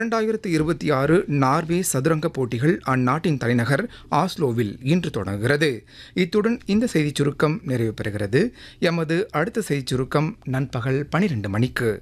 இரண்டாயிரத்து இருபத்தி ஆறு நார்வே சதுரங்க போட்டிகள் அந்நாட்டின் தலைநகர் ஆஸ்லோவில் இன்று தொடங்குகிறது இத்துடன் இந்த செய்திச் சுருக்கம் நிறைவு பெறுகிறது எமது அடுத்த செய்திச் சுருக்கம் நண்பகல் பனிரெண்டு மணிக்கு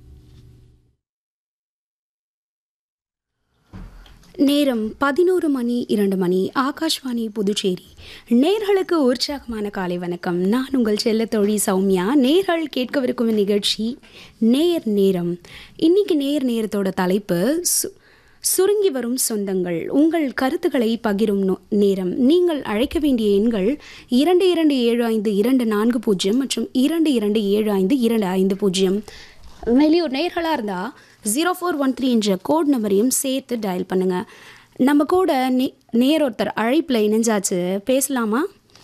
நேரம் பதினோரு மணி இரண்டு மணி ஆகாஷ்வாணி புதுச்சேரி நேர்களுக்கு உற்சாகமான காலை வணக்கம் நான் உங்கள் செல்ல தோழி சௌமியா நேர்கள் கேட்கவிருக்கும் நிகழ்ச்சி நேர் நேரம் இன்னைக்கு நேர் நேரத்தோட தலைப்பு சு சுருங்கி வரும் சொந்தங்கள் உங்கள் கருத்துக்களை பகிரும் நோ- நேரம் நீங்கள் அழைக்க வேண்டிய எண்கள் இரண்டு இரண்டு ஏழு ஐந்து இரண்டு நான்கு பூஜ்ஜியம் மற்றும் இரண்டு இரண்டு ஏழு ஐந்து இரண்டு ஐந்து பூஜ்ஜியம் வெளியூர் நேர்களாக இருந்தால் ஜீரோ ஃபோர் ஒன் த்ரீ என்ற கோட் நம்பரையும் சேர்த்து டயல் பண்ணுங்கள் நம்ம கூட நே நேர் ஒருத்தர் அழைப்பில் இணைஞ்சாச்சு பேசலாமா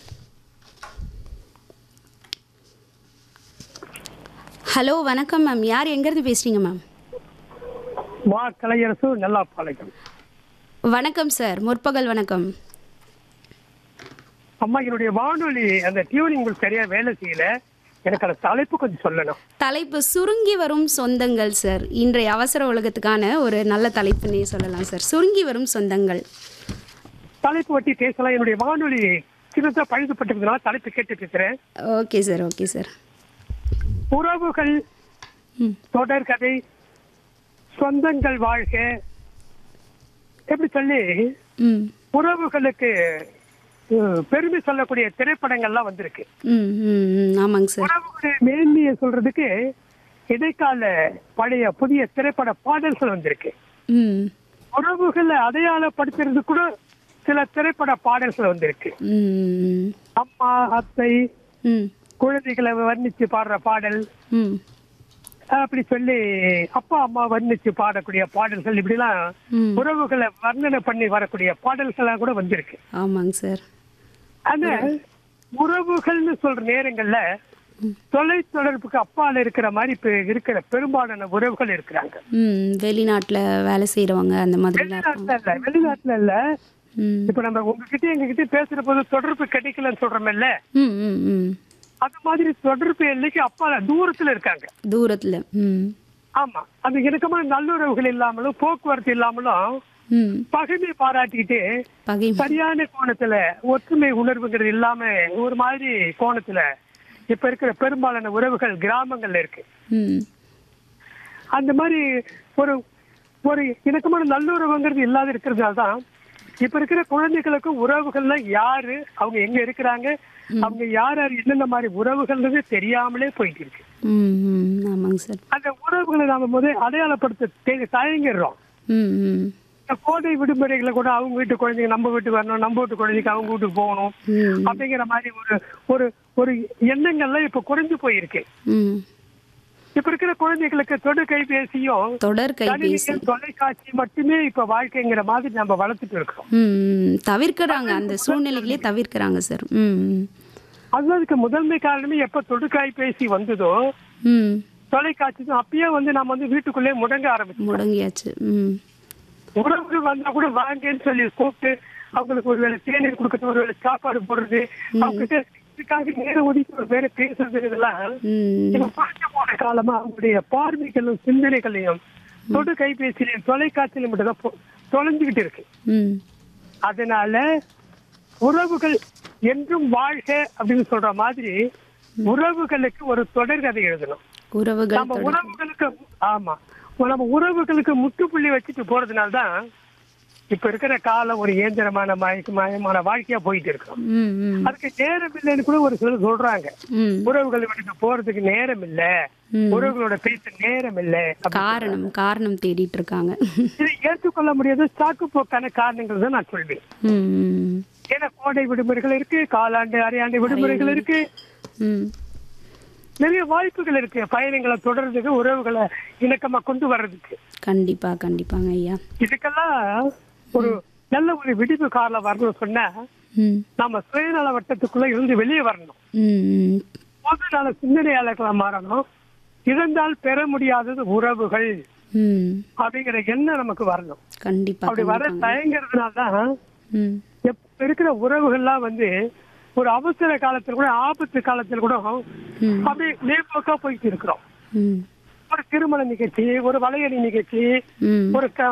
ஹலோ வணக்கம் மேம் யார் எங்கேருந்து பேசுகிறீங்க மேம் மா கலையரசு நல்லா பாளையம் வணக்கம் சார் முற்பகல் வணக்கம் அம்மா என்னுடைய வானொலி அந்த டியூனிங் உங்களுக்கு சரியா வேலை செய்யல எனக்கு அந்த தலைப்பு கொஞ்சம் சொல்லணும் தலைப்பு சுருங்கி வரும் சொந்தங்கள் சார் இன்றைய அவசர உலகத்துக்கான ஒரு நல்ல தலைப்புன்னே சொல்லலாம் சார் சுருங்கி வரும் சொந்தங்கள் தலைப்பு வட்டி பேசலாம் என்னுடைய வானொலி சின்னதா பழுதுபட்டிருக்கிறதுனால தலைப்பு கேட்டுட்டு இருக்கிறேன் ஓகே சார் ஓகே சார் உறவுகள் ம் தொடர்கதை சொந்தங்கள் வாழ்க எப்படி சொல்லி ம் உறவுகளுக்கு அஹ், பெருமை சொல்லக்கூடிய திரைப்படங்கள்லாம் வந்திருக்கு ம் ம் ம் ஆமாங்க சார் உறவுகளுடைய மேன்மையை சொல்றதுக்கு இடைக்கால பழைய புதிய திரைப்பட பாடல்கள் வந்திருக்கு ம் உறவுகளை அடையாளப்படுத்துறது கூட சில திரைப்பட பாடல்கள் வந்திருக்கு ம் அம்மா அத்தை ம் குழந்தைகளை வர்ணிச்சு பாடுற பாடல் ம் அப்படி சொல்லி அப்பா அம்மா வர்ணிச்சு பாடக்கூடிய பாடல்கள் இப்படிலாம் ம் உறவுகளை வர்ணனை பண்ணி வரக்கூடிய பாடல்கள்லாம் கூட வந்திருக்கு ஆமாங்க சார் அந்த உறவுகள்னு சொல்ற நேரங்கள்ல தொலை தொடர்புக்கு அப்பால இருக்கிற மாதிரி இப்ப இருக்கிற பெரும்பாலான உறவுகள் இருக்கிறாங்க ம் வெளிநாட்டில் வேலை செய்கிறவங்க அந்த மாதிரிலாம் இருப்பாங்க வெளிநாட்டுல இல்ல வெளிநாட்டுல இல்ல ம் இப்ப நம்ம உங்ககிட்ட எங்ககிட்ட பேசுற போது தொடர்பு கிடைக்கலன்னு சொல்றோம்ல ம் ம் ம் அது மாதிரி தொடர்பு எல்லைக்கு அப்பால தூரத்துல இருக்காங்க தூரத்தில் ம் ஆமா அது இணக்கமான நல்லுறவுகள் இல்லாமலும் போக்குவரத்து இல்லாமலும் ம் பகைமை பாராட்டிக்கிட்டு பகை சரியான கோணத்துல ஒற்றுமை உணர்வுங்கிறது இல்லாம ஒரு மாதிரி கோணத்துல இப்ப இருக்கிற பெரும்பாலான உறவுகள் கிராமங்கள்ல இருக்கு ம் அந்த மாதிரி ஒரு ஒரு இணக்கமான நல்லுறவுங்கிறது இல்லாத இருக்கிறதுனால தான் இப்ப இருக்கிற குழந்தைகளுக்கு உறவுகள்ல யாரு அவங்க எங்க இருக்கிறாங்க அவங்க யார் யார் என்னென்ன மாதிரி உறவுகள்ன்றது தெரியாமலே போயிட்டு இருக்கு ம் ம் ஆமாங்க சார் அந்த உறவுகளை நாம முதல் அடையாளப்படுத்த தே- தயங்கிடுறோம் ம் ம் இந்த கோடை விடுமுறைகளை கூட அவங்க வீட்டு குழந்தைங்க நம்ம வீட்டுக்கு வரணும் நம்ம வீட்டு குழந்தைங்க அவங்க வீட்டுக்கு போகணும் ம் அப்படிங்கிற மாதிரி ஒரு ஒரு ஒரு எண்ணங்கள்லாம் இப்ப குறைஞ்சு போயிருக்கு ம் இப்ப இருக்கிற குழந்தைகளுக்கு தொடு கைபேசியும் தொடர் கைபேசி கணினிகள், தொலைக்காட்சி மட்டுமே இப்ப வாழ்க்கைங்கிற மாதிரி நம்ம வளர்த்துட்டு இருக்கோம் ம் ம் தவிர்க்கிறாங்க அந்த சூழ்நிலைகளே தவிர்க்கிறாங்க சார் ம் ம் அதுதான் இதுக்கு முதன்மை காரணமே எப்ப தொடு கைபேசி வந்ததோ ம் தொலைக்காட்சி அப்பயே வந்து நம்ம வந்து வீட்டுக்குள்ளே முடங்க ஆரம்பிச்சோம் முடங்கியாச்சு ம் உறவுகள் வந்தா கூட வாங்கன்னு சொல்லி கூப்பிட்டு அவங்களுக்கு ஒரு வேளை தேநீர் கொடுக்கறது ஒரு வேளை சாப்பாடு போடுறது அவங்க இதுக்காக நேரம் ஒதுக்கி ஒரு வேற பேசுறது இதெல்லாம் ம் இப்ப பார்க்க போன காலமா அவங்களுடைய பார்வைகளும் சிந்தனைகளையும் தொடு கைபேசியிலையும் தொலைக்காட்சியிலும் மட்டும் தான் பொ- தொலைஞ்சுக்கிட்டு இருக்கு ம் அதனால உறவுகள் என்றும் வாழ்க அப்படின்னு சொல்ற மாதிரி உறவுகளுக்கு ஒரு தொடர்கதை எழுதணும் உறவுகள் நம்ம தொடர் உறவுகளுக்கு ஆமா நம்ம உறவுகளுக்கு முற்றுப்புள்ளி வச்சுட்டு போறதுனால தான் இப்ப இருக்கிற காலம் ஒரு இயந்திரமான மயக்க மயமான வாழ்க்கையா போயிட்டு இருக்கோம் ம் ம் அதுக்கு நேரம் இல்லைன்னு கூட ஒரு சிலர் சொல்றாங்க ம் உறவுகளை விட்டு போறதுக்கு நேரம் இல்ல ம். உறவுகளோட பேச நேரம் இல்ல அப்படி. காரணம் காரணம் தேடிட்டு இருக்காங்க இதை ஏற்றுக்கொள்ள முடியாத சாக்கு போக்கான காரணங்கள் தான் நான் சொல்வேன் ம் ம் ஏன்னா கோடை விடுமுறைகள் இருக்கு காலாண்டு அரையாண்டு விடுமுறைகள் இருக்கு ம் நிறைய வாய்ப்புகள் இருக்கு பயணங்களை தொடர்றதுக்கு உறவுகளை இணக்கமா கொண்டு வர்றதுக்கு கண்டிப்பா கண்டிப்பாங்க ஐயா இதுக்கெல்லாம் ஒரு நல்ல ஒரு விடிவு காலம் வரணும்னு சொன்னா ம் நம்ம சுயநல வட்டத்துக்குள்ள இருந்து வெளியே வரணும் ம் ம் பொது நல சிந்தனையாளர்களா மாறணும் இழந்தால் பெற முடியாதது உறவுகள் ம் அப்படிங்கிற எண்ணம் நமக்கு வரணும் கண்டிப்பா அப்படி வர கண்டிப்பாங்க தயங்குறதுனால தான் ம் எப்ப இருக்கிற உறவுகள்லாம் வந்து ஒரு அவசர காலத்துல கூட ஆபத்து காலத்துல கூட ம் அப்படியே நேர்போக்கா போயிட்டு இருக்கிறோம் ம் ஒரு திருமண நிகழ்ச்சி ஒரு வளையடி நிகழ்ச்சி ம் ஒரு க-